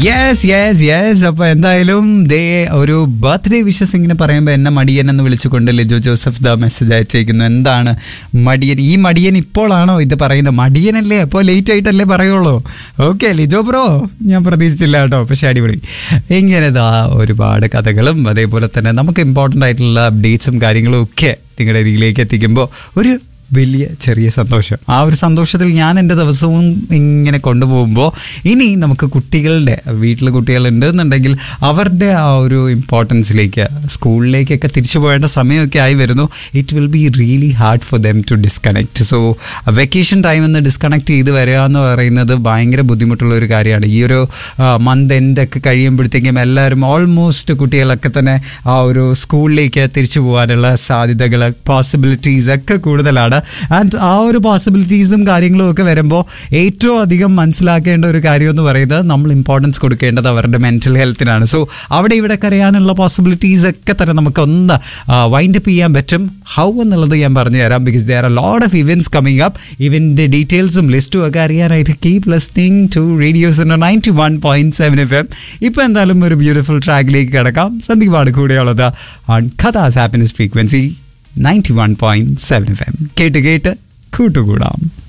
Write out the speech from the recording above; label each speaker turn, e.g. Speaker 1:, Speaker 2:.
Speaker 1: yes yes yes അപ്പൊ എന്തായാലും ദേ ഒരു ബർത്ത്ഡേ വിഷസ് ഇങ്ങനെ പറയുമ്പോൾ എന്നെ മടിയൻ എന്ന് വിളിച്ചുകൊണ്ട് ലിജോ ജോസഫ് ദ മെസ്സേജ് അയച്ചേക്കുന്നു എന്താണ് മടിയൻ ഈ മടിയൻ ഇപ്പോഴാണോ ഇത് പറയുന്നത് മടിയനല്ലേ അപ്പോൾ ലേറ്റ് ആയിട്ടല്ലേ പറയുള്ളൂ ഓക്കെ ലിജോ ബ്രോ ഞാൻ പ്രതീക്ഷിച്ചില്ല കേട്ടോ പക്ഷേ അടിപൊളി ഇങ്ങനെ ദാ ഒരുപാട് കഥകളും അതേപോലെ തന്നെ നമുക്ക് ഇമ്പോർട്ടൻ്റ് ആയിട്ടുള്ള അപ്ഡേറ്റ്സും കാര്യങ്ങളും ഒക്കെ നിങ്ങളുടെ ഇതിലേക്ക് എത്തിക്കുമ്പോൾ ഒരു വലിയ ചെറിയ സന്തോഷം ആ ഒരു സന്തോഷത്തിൽ ഞാൻ എൻ്റെ ദിവസവും ഇങ്ങനെ കൊണ്ടുപോകുമ്പോൾ ഇനി നമുക്ക് കുട്ടികളുടെ വീട്ടിൽ കുട്ടികളുണ്ട് എന്നുണ്ടെങ്കിൽ അവരുടെ ആ ഒരു ഇമ്പോർട്ടൻസിലേക്ക് സ്കൂളിലേക്കൊക്കെ തിരിച്ചു പോകേണ്ട സമയമൊക്കെ ആയി വരുന്നു it will be really hard for them to disconnect so vacation time എന്ന് ഡിസ്കണക്ട് ചെയ്ത് വരിക എന്ന് പറയുന്നത് ഭയങ്കര ബുദ്ധിമുട്ടുള്ള ഒരു കാര്യമാണ് ഈ ഒരു മന്ത് എൻഡ് ഒക്കെ കഴിയുമ്പോഴത്തേക്കും എല്ലാവരും ഓൾമോസ്റ്റ് കുട്ടികളൊക്കെ തന്നെ ആ ഒരു സ്കൂളിലേക്ക് തിരിച്ചു പോകാനുള്ള സാധ്യതകൾ പോസിബിലിറ്റീസ് ഒക്കെ കൂടുതലാണ് ആൻഡ് ആ ഒരു പോസിബിലിറ്റീസും കാര്യങ്ങളും ഒക്കെ വരുമ്പോൾ ഏറ്റവും അധികം മനസ്സിലാക്കേണ്ട ഒരു കാര്യം എന്ന് പറയുന്നത് നമ്മൾ ഇമ്പോർട്ടൻസ് കൊടുക്കേണ്ടത് അവരുടെ മെൻറ്റൽ ഹെൽത്തിനാണ് സോ അവിടെ ഇവിടെ കരയാനുള്ള പോസിബിലിറ്റീസ് ഒക്കെ തന്നെ നമുക്ക് ഒന്ന് വൈൻഡ് അപ്പ് ചെയ്യാൻ പറ്റും ഹൗ എന്നുള്ളത് ഞാൻ പറഞ്ഞു തരാം because there are lot of events coming up ഇവൻ്റെ ഡീറ്റെയിൽസും ലിസ്റ്റും ഒക്കെ അറിയാനായിട്ട് keep listening to radio's ninety one point seven FM എം ഇപ്പം എന്തായാലും ഒരു ബ്യൂട്ടിഫുൾ ട്രാക്കിലേക്ക് കിടക്കാം സന്ദീപാണ് കൂടെയുള്ളത് ഓൺ കഥാസ് happiness frequency ninety one point seven FM എം കേട്ട് കേട്ട് കൂട്ടുകൂടാം